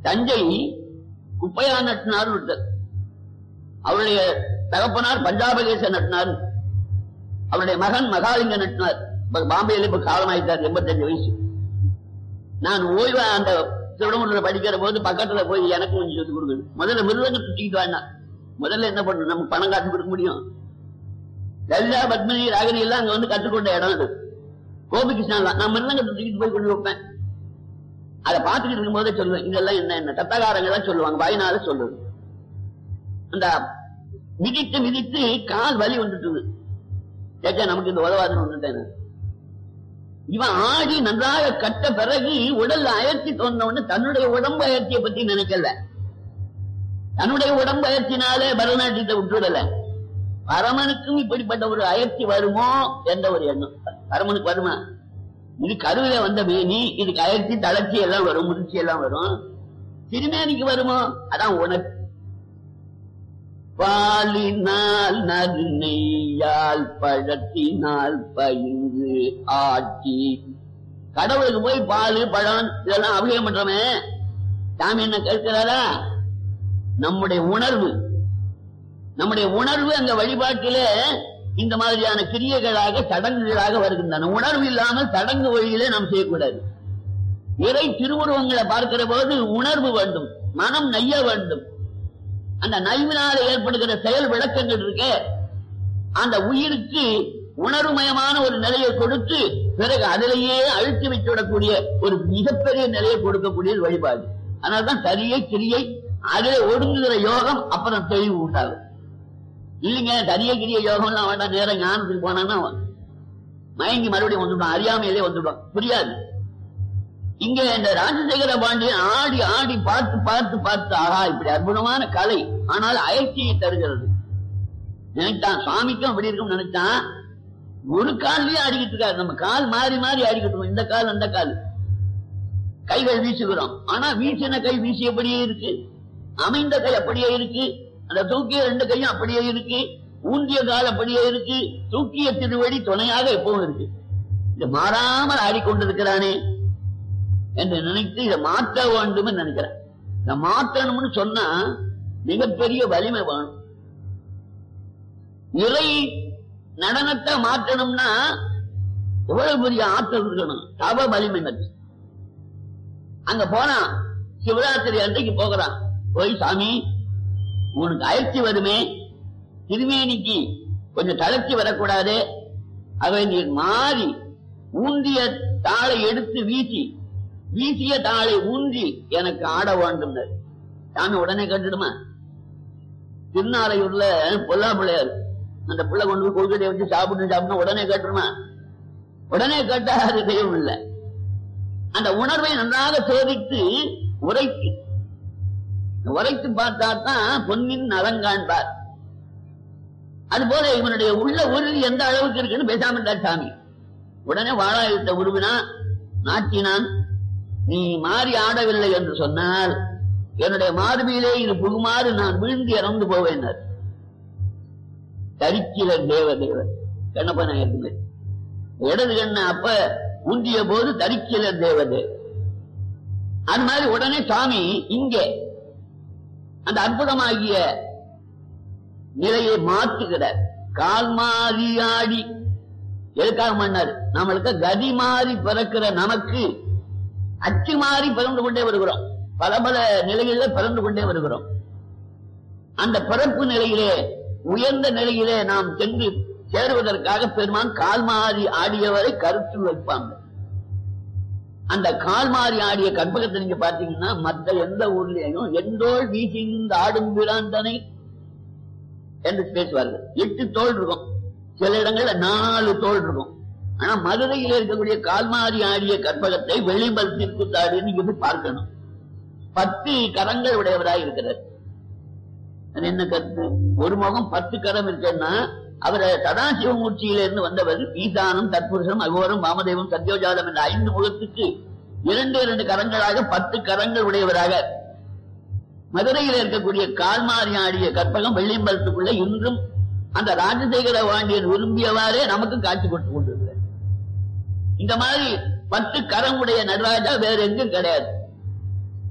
தஞ்சை குப்பையா நட்டினார் ஒருத்தர் அவருடைய தகப்பனார் பஞ்சாபகேச நட்டினார் அவருடைய மகன் மகாலிங்க நட்டினார் இப்ப பாம்பேல இப்ப காலமாயிட்டார் எண்பத்தஞ்சு வயசு நான் ஓய்வா அந்த திருடமுறையில் படிக்கிற போது பக்கத்துல போய் எனக்கு கொஞ்சம் சொல்லிக் கொடுக்குது முதல்ல மிருதங்க சுத்திக்கிட்டு வாங்க முதல்ல என்ன பண்ணணும் நம்ம பணம் காட்டி கொடுக்க முடியும் லலிதா பத்மினி ராகினி எல்லாம் அங்க வந்து கற்றுக்கொண்ட இடம் அது கோபிகிருஷ்ணன் தான் நான் மிருதங்கத்தை தூக்கிட்டு போய் கொண்டு வைப்பேன் அதை பார்த்துக்கிட்டு இருக்கும்போதே சொல்லுவேன் இதெல்லாம் என்ன என்ன கத்தகாரங்க எல்லாம் சொல்லுவாங்க வாயினால சொல்லுது அந்த மிதித்து மிதித்து கால் வலி வந்துட்டுது கேட்டா நமக்கு இந்த உதவாதுன்னு வந்துட்டேன் இவன் ஆடி நன்றாக கட்ட பிறகு உடல் அயற்சி தோன்ற உடனே தன்னுடைய உடம்பு அயற்சியை பத்தி நினைக்கல தன்னுடைய உடம்பு அயற்சினாலே பரதநாட்டியத்தை விட்டுடல பரமனுக்கும் இப்படிப்பட்ட ஒரு அயற்சி வருமோ என்ற ஒரு எண்ணம் பரமனுக்கு வருமா இது கருவில வந்த மேனி இதுக்கு அயற்சி தளர்ச்சி எல்லாம் வரும் முதிர்ச்சி எல்லாம் வரும் திருமேனிக்கு வருமோ அதான் உனக்கு பாலினால் நறுநெய்யால் பழத்தினால் பயின்று ஆட்சி கடவுளுக்கு போய் பால் பழம் இதெல்லாம் அபிஷேகம் பண்றோமே சாமி என்ன கேட்கிறாரா நம்முடைய உணர்வு நம்முடைய உணர்வு அந்த வழிபாட்டிலே இந்த மாதிரியான கிரியைகளாக சடங்குகளாக வருகின்றன உணர்வு இல்லாமல் சடங்கு வழியிலே நாம் செய்யக்கூடாது இறை திருவுருவங்களை பார்க்கிற போது உணர்வு வேண்டும் மனம் நெய்ய வேண்டும் அந்த நைவினால ஏற்படுகிற செயல் விளக்கங்கள் இருக்கே அந்த உயிருக்கு உணர்வுமயமான ஒரு நிலையை கொடுத்து பிறகு அதிலேயே அழுத்தி வைத்துவிடக்கூடிய ஒரு மிகப்பெரிய நிலையை கொடுக்கக்கூடிய வழிபாடு அதனால்தான் சரியை கிரியை அதிலே ஒடுங்குகிற யோகம் அப்புறம் தெளிவு உண்டாகும் இல்லைங்க சரிய கிரிய யோகம்லாம் வேண்டாம் நேரம் ஞானத்துக்கு போனான்னா மயங்கி மறுபடியும் வந்துவிடும் அறியாமையிலே வந்துவிடும் புரியாது இங்க இந்த ராஜசேகர பாண்டியன் ஆடி ஆடி பார்த்து பார்த்து பார்த்து ஆஹா இப்படி அற்புதமான கலை ஆனால் அயற்சியை தருகிறது நினைத்தான் சுவாமிக்கும் அப்படி இருக்கும் நினைச்சான் ஒரு கால்லயே ஆடிக்கிட்டு இருக்காரு நம்ம கால் மாறி மாறி ஆடிக்கிட்டு இருக்கோம் இந்த கால் அந்த கால் கைகள் வீசுகிறோம் ஆனா வீசின கை வீசியபடியே இருக்கு அமைந்த கை அப்படியே இருக்கு அந்த தூக்கிய ரெண்டு கையும் அப்படியே இருக்கு ஊந்திய கால் அப்படியே இருக்கு தூக்கிய திருவடி துணையாக எப்பவும் இருக்கு இது மாறாமல் ஆடிக்கொண்டிருக்கிறானே என்று நினைத்து இதை மாற்ற வேண்டும் நினைக்கிறேன் இதை மாற்றணும்னு சொன்னா மிகப்பெரிய வலிமை வேணும் இறை நடனத்தை மாற்றணும்னா எவ்வளவு பெரிய ஆற்றல் இருக்கணும் தவ வலிமை நச்சு அங்க போனா சிவராத்திரி அன்றைக்கு போகிறான் போய் சாமி உனக்கு அயற்சி வருமே திருமேனிக்கு கொஞ்சம் தளர்ச்சி வரக்கூடாது அவை நீ மாறி ஊந்திய தாளை எடுத்து வீசி வீசிய தாளை ஊன்றி எனக்கு ஆட வேண்டும் சாமி உடனே கட்டுடுமா திருநாரையூர்ல பொல்லா பிள்ளையார் அந்த பிள்ளை கொண்டு போய் கொள்கடையை வச்சு சாப்பிட்டு சாப்பிட்டு உடனே கட்டுருமா உடனே கேட்டா அது தெய்வம் இல்லை அந்த உணர்வை நன்றாக சோதித்து உரைத்து உரைத்து பார்த்தா தான் பொன்னின் நலங்காண்பார் அது போல இவனுடைய உள்ள உறுதி எந்த அளவுக்கு இருக்குன்னு பேசாம இருந்தார் சாமி உடனே வாழாயுத்த உருவினா நாட்டினான் நீ மாறி ஆடவில்லை என்று சொன்னால் என்னுடைய மார்பிலே இது புகுமாறு நான் வீழ்ந்து இறந்து போவேன் தரிக்கிற தேவ தேவர் கண்ணப்ப நாயகத்துக்கு இடது கண்ண அப்ப உந்திய போது தரிக்கிற தேவதே அது மாதிரி உடனே சாமி இங்கே அந்த அற்புதமாகிய நிலையை மாற்றுகிறார் கால் மாறி ஆடி எதுக்காக பண்ணார் நம்மளுக்கு கதி மாறி பிறக்கிற நமக்கு அச்சு மாறி பிறந்து கொண்டே வருகிறோம் பல பல நிலைகளில பிறந்து கொண்டே வருகிறோம் அந்த பிறப்பு நிலையிலே உயர்ந்த நிலையிலே நாம் சென்று சேருவதற்காக பெருமான் கால் மாறி ஆடியவரை கருத்தில் வைப்பாங்க அந்த கால் மாறி ஆடிய கற்பகத்தை நீங்க பாத்தீங்கன்னா மற்ற எந்த ஊர்லயும் எந்தோள் வீசிந்த ஆடும் பிராந்தனை என்று பேசுவார்கள் எட்டு தோல் இருக்கும் சில இடங்கள்ல நாலு தோல் இருக்கும் ஆனா மதுரையில் இருக்கக்கூடிய கால்மாரி ஆடிய கற்பகத்தை வெளிம்பல் தீர்க்குத்தாடி நீங்க போய் பார்க்கணும் பத்து கரங்கள் உடையவராய் இருக்கிறார் அது என்ன கருத்து ஒரு முகம் பத்து கரம் இருக்குன்னா அவர் சதாசிவமூர்த்தியில இருந்து வந்தவர் ஈசானம் தற்புருஷம் அகோரம் வாமதேவம் சத்யோஜாதம் என்ற ஐந்து முகத்துக்கு இரண்டு இரண்டு கரங்களாக பத்து கரங்கள் உடையவராக மதுரையில் இருக்கக்கூடிய கால்மாரி ஆடிய கற்பகம் வெள்ளியம்பலத்துக்குள்ள இன்றும் அந்த ராஜசேகர வாண்டியன் விரும்பியவாறே நமக்கு காட்சி கொடுத்து கொண்டிருக்கிறார் இந்த மாதிரி பத்து கரம் உடைய நடராஜா வேற எங்கும் கிடையாது